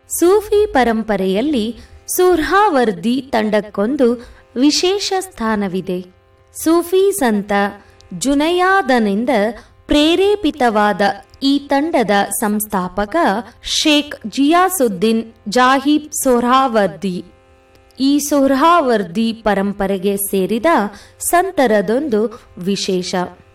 ಸೂಫಿ ಪರಂಪರೆಯಲ್ಲಿ ಸುರ್ಹಾವರ್ದಿ ತಂಡಕ್ಕೊಂದು ವಿಶೇಷ ಸ್ಥಾನವಿದೆ ಸೂಫಿ ಸಂತ ಜುನಯಾದನಿಂದ ಪ್ರೇರೇಪಿತವಾದ ಈ ತಂಡದ ಸಂಸ್ಥಾಪಕ ಶೇಖ್ ಜಿಯಾಸುದ್ದೀನ್ ಜಾಹಿಬ್ ಸೊಹ್ರಾವರ್ದಿ ಈ ಸೊಹ್ರಾವರ್ದಿ ಪರಂಪರೆಗೆ ಸೇರಿದ ಸಂತರದೊಂದು ವಿಶೇಷ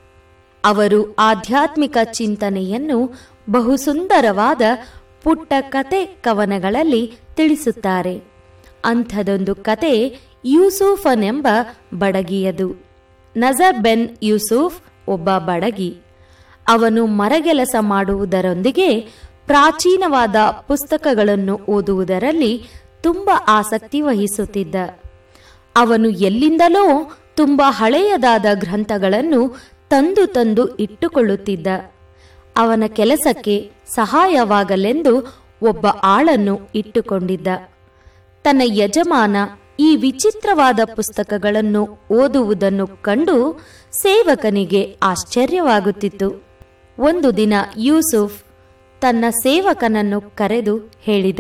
ಅವರು ಆಧ್ಯಾತ್ಮಿಕ ಚಿಂತನೆಯನ್ನು ಬಹು ಸುಂದರವಾದ ಪುಟ್ಟ ಕತೆ ಕವನಗಳಲ್ಲಿ ತಿಳಿಸುತ್ತಾರೆ ಅಂಥದೊಂದು ಕತೆ ಯೂಸುಫನೆಂಬ ಬಡಗಿಯದು ನಜರ್ ಬೆನ್ ಯೂಸುಫ್ ಒಬ್ಬ ಬಡಗಿ ಅವನು ಮರಗೆಲಸ ಮಾಡುವುದರೊಂದಿಗೆ ಪ್ರಾಚೀನವಾದ ಪುಸ್ತಕಗಳನ್ನು ಓದುವುದರಲ್ಲಿ ತುಂಬ ಆಸಕ್ತಿ ವಹಿಸುತ್ತಿದ್ದ ಅವನು ಎಲ್ಲಿಂದಲೋ ತುಂಬ ಹಳೆಯದಾದ ಗ್ರಂಥಗಳನ್ನು ತಂದು ತಂದು ಇಟ್ಟುಕೊಳ್ಳುತ್ತಿದ್ದ ಅವನ ಕೆಲಸಕ್ಕೆ ಸಹಾಯವಾಗಲೆಂದು ಒಬ್ಬ ಆಳನ್ನು ಇಟ್ಟುಕೊಂಡಿದ್ದ ತನ್ನ ಯಜಮಾನ ಈ ವಿಚಿತ್ರವಾದ ಪುಸ್ತಕಗಳನ್ನು ಓದುವುದನ್ನು ಕಂಡು ಸೇವಕನಿಗೆ ಆಶ್ಚರ್ಯವಾಗುತ್ತಿತ್ತು ಒಂದು ದಿನ ಯೂಸುಫ್ ತನ್ನ ಸೇವಕನನ್ನು ಕರೆದು ಹೇಳಿದ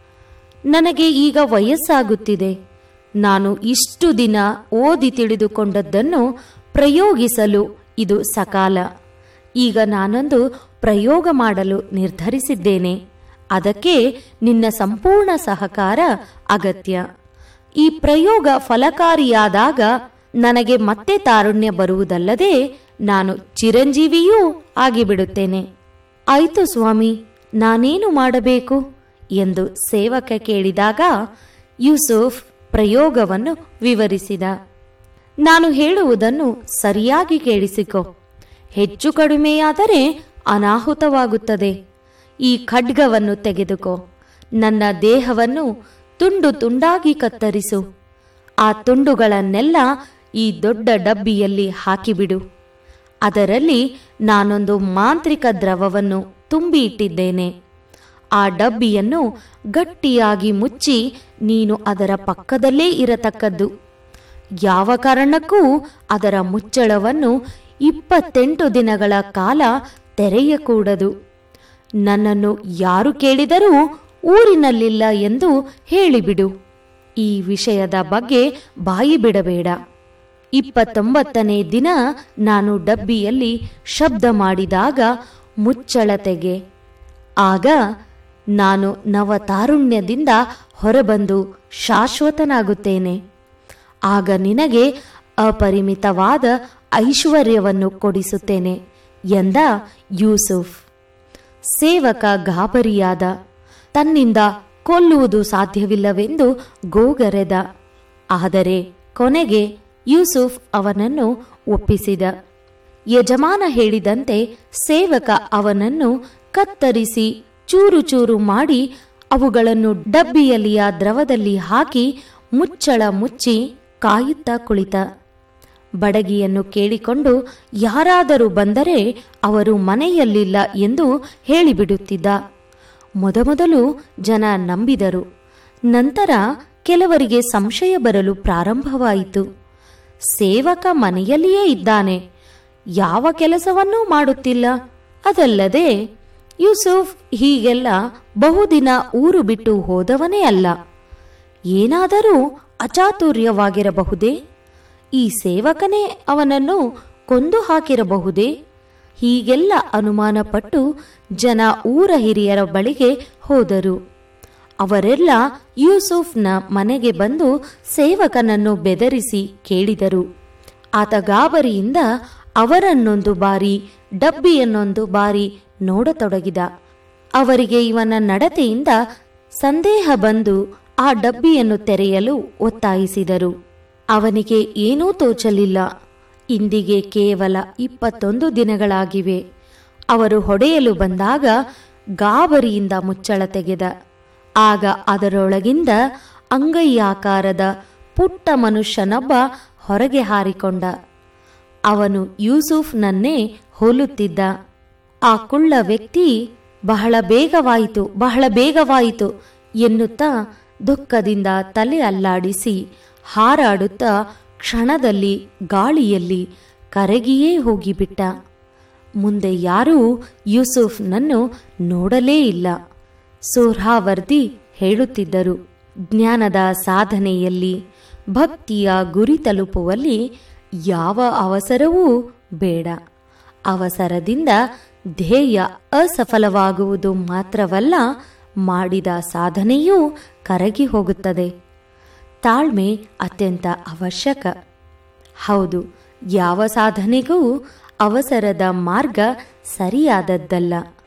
ನನಗೆ ಈಗ ವಯಸ್ಸಾಗುತ್ತಿದೆ ನಾನು ಇಷ್ಟು ದಿನ ಓದಿ ತಿಳಿದುಕೊಂಡದ್ದನ್ನು ಪ್ರಯೋಗಿಸಲು ಇದು ಸಕಾಲ ಈಗ ನಾನೊಂದು ಪ್ರಯೋಗ ಮಾಡಲು ನಿರ್ಧರಿಸಿದ್ದೇನೆ ಅದಕ್ಕೆ ನಿನ್ನ ಸಂಪೂರ್ಣ ಸಹಕಾರ ಅಗತ್ಯ ಈ ಪ್ರಯೋಗ ಫಲಕಾರಿಯಾದಾಗ ನನಗೆ ಮತ್ತೆ ತಾರುಣ್ಯ ಬರುವುದಲ್ಲದೆ ನಾನು ಚಿರಂಜೀವಿಯೂ ಆಗಿಬಿಡುತ್ತೇನೆ ಆಯಿತು ಸ್ವಾಮಿ ನಾನೇನು ಮಾಡಬೇಕು ಎಂದು ಸೇವಕ ಕೇಳಿದಾಗ ಯೂಸುಫ್ ಪ್ರಯೋಗವನ್ನು ವಿವರಿಸಿದ ನಾನು ಹೇಳುವುದನ್ನು ಸರಿಯಾಗಿ ಕೇಳಿಸಿಕೊ ಹೆಚ್ಚು ಕಡಿಮೆಯಾದರೆ ಅನಾಹುತವಾಗುತ್ತದೆ ಈ ಖಡ್ಗವನ್ನು ತೆಗೆದುಕೋ ನನ್ನ ದೇಹವನ್ನು ತುಂಡು ತುಂಡಾಗಿ ಕತ್ತರಿಸು ಆ ತುಂಡುಗಳನ್ನೆಲ್ಲ ಈ ದೊಡ್ಡ ಡಬ್ಬಿಯಲ್ಲಿ ಹಾಕಿಬಿಡು ಅದರಲ್ಲಿ ನಾನೊಂದು ಮಾಂತ್ರಿಕ ದ್ರವವನ್ನು ತುಂಬಿ ಇಟ್ಟಿದ್ದೇನೆ ಆ ಡಬ್ಬಿಯನ್ನು ಗಟ್ಟಿಯಾಗಿ ಮುಚ್ಚಿ ನೀನು ಅದರ ಪಕ್ಕದಲ್ಲೇ ಇರತಕ್ಕದ್ದು ಯಾವ ಕಾರಣಕ್ಕೂ ಅದರ ಮುಚ್ಚಳವನ್ನು ಇಪ್ಪತ್ತೆಂಟು ದಿನಗಳ ಕಾಲ ತೆರೆಯಕೂಡದು ನನ್ನನ್ನು ಯಾರು ಕೇಳಿದರೂ ಊರಿನಲ್ಲಿಲ್ಲ ಎಂದು ಹೇಳಿಬಿಡು ಈ ವಿಷಯದ ಬಗ್ಗೆ ಬಾಯಿ ಬಿಡಬೇಡ ಇಪ್ಪತ್ತೊಂಬತ್ತನೇ ದಿನ ನಾನು ಡಬ್ಬಿಯಲ್ಲಿ ಶಬ್ದ ಮಾಡಿದಾಗ ಮುಚ್ಚಳ ತೆಗೆ ಆಗ ನಾನು ನವತಾರುಣ್ಯದಿಂದ ಹೊರಬಂದು ಶಾಶ್ವತನಾಗುತ್ತೇನೆ ಆಗ ನಿನಗೆ ಅಪರಿಮಿತವಾದ ಐಶ್ವರ್ಯವನ್ನು ಕೊಡಿಸುತ್ತೇನೆ ಎಂದ ಯೂಸುಫ್ ಸೇವಕ ಗಾಬರಿಯಾದ ತನ್ನಿಂದ ಕೊಲ್ಲುವುದು ಸಾಧ್ಯವಿಲ್ಲವೆಂದು ಗೋಗರೆದ ಆದರೆ ಕೊನೆಗೆ ಯೂಸುಫ್ ಅವನನ್ನು ಒಪ್ಪಿಸಿದ ಯಜಮಾನ ಹೇಳಿದಂತೆ ಸೇವಕ ಅವನನ್ನು ಕತ್ತರಿಸಿ ಚೂರು ಚೂರು ಮಾಡಿ ಅವುಗಳನ್ನು ಡಬ್ಬಿಯಲ್ಲಿಯ ದ್ರವದಲ್ಲಿ ಹಾಕಿ ಮುಚ್ಚಳ ಮುಚ್ಚಿ ಕಾಯುತ್ತಾ ಕುಳಿತ ಬಡಗಿಯನ್ನು ಕೇಳಿಕೊಂಡು ಯಾರಾದರೂ ಬಂದರೆ ಅವರು ಮನೆಯಲ್ಲಿಲ್ಲ ಎಂದು ಹೇಳಿಬಿಡುತ್ತಿದ್ದ ಮೊದಮೊದಲು ಜನ ನಂಬಿದರು ನಂತರ ಕೆಲವರಿಗೆ ಸಂಶಯ ಬರಲು ಪ್ರಾರಂಭವಾಯಿತು ಸೇವಕ ಮನೆಯಲ್ಲಿಯೇ ಇದ್ದಾನೆ ಯಾವ ಕೆಲಸವನ್ನೂ ಮಾಡುತ್ತಿಲ್ಲ ಅದಲ್ಲದೆ ಯೂಸುಫ್ ಹೀಗೆಲ್ಲ ಬಹುದಿನ ಊರು ಬಿಟ್ಟು ಹೋದವನೇ ಅಲ್ಲ ಏನಾದರೂ ಅಚಾತುರ್ಯವಾಗಿರಬಹುದೇ ಈ ಸೇವಕನೇ ಅವನನ್ನು ಕೊಂದು ಹಾಕಿರಬಹುದೇ ಹೀಗೆಲ್ಲ ಅನುಮಾನಪಟ್ಟು ಜನ ಊರ ಹಿರಿಯರ ಬಳಿಗೆ ಹೋದರು ಅವರೆಲ್ಲ ಯೂಸುಫ್ನ ಮನೆಗೆ ಬಂದು ಸೇವಕನನ್ನು ಬೆದರಿಸಿ ಕೇಳಿದರು ಆತ ಗಾಬರಿಯಿಂದ ಅವರನ್ನೊಂದು ಬಾರಿ ಡಬ್ಬಿಯನ್ನೊಂದು ಬಾರಿ ನೋಡತೊಡಗಿದ ಅವರಿಗೆ ಇವನ ನಡತೆಯಿಂದ ಸಂದೇಹ ಬಂದು ಆ ಡಬ್ಬಿಯನ್ನು ತೆರೆಯಲು ಒತ್ತಾಯಿಸಿದರು ಅವನಿಗೆ ಏನೂ ತೋಚಲಿಲ್ಲ ಇಂದಿಗೆ ಕೇವಲ ಇಪ್ಪತ್ತೊಂದು ದಿನಗಳಾಗಿವೆ ಅವರು ಹೊಡೆಯಲು ಬಂದಾಗ ಗಾಬರಿಯಿಂದ ಮುಚ್ಚಳ ತೆಗೆದ ಆಗ ಅದರೊಳಗಿಂದ ಅಂಗೈಯಾಕಾರದ ಪುಟ್ಟ ಮನುಷ್ಯನೊಬ್ಬ ಹೊರಗೆ ಹಾರಿಕೊಂಡ ಅವನು ಯೂಸುಫ್ನನ್ನೇ ಹೋಲುತ್ತಿದ್ದ ಆ ಕುಳ್ಳ ವ್ಯಕ್ತಿ ಬಹಳ ಬೇಗವಾಯಿತು ಬಹಳ ಬೇಗವಾಯಿತು ಎನ್ನುತ್ತಾ ದುಃಖದಿಂದ ತಲೆ ಅಲ್ಲಾಡಿಸಿ ಹಾರಾಡುತ್ತಾ ಕ್ಷಣದಲ್ಲಿ ಗಾಳಿಯಲ್ಲಿ ಕರಗಿಯೇ ಹೋಗಿಬಿಟ್ಟ ಮುಂದೆ ಯಾರೂ ಯೂಸುಫ್ನನ್ನು ನೋಡಲೇ ಇಲ್ಲ ಸೋರ್ಹಾವರ್ದಿ ಹೇಳುತ್ತಿದ್ದರು ಜ್ಞಾನದ ಸಾಧನೆಯಲ್ಲಿ ಭಕ್ತಿಯ ಗುರಿ ತಲುಪುವಲ್ಲಿ ಯಾವ ಅವಸರವೂ ಬೇಡ ಅವಸರದಿಂದ ಧ್ಯೇಯ ಅಸಫಲವಾಗುವುದು ಮಾತ್ರವಲ್ಲ ಮಾಡಿದ ಸಾಧನೆಯೂ ಕರಗಿ ಹೋಗುತ್ತದೆ ತಾಳ್ಮೆ ಅತ್ಯಂತ ಅವಶ್ಯಕ ಹೌದು ಯಾವ ಸಾಧನೆಗೂ ಅವಸರದ ಮಾರ್ಗ ಸರಿಯಾದದ್ದಲ್ಲ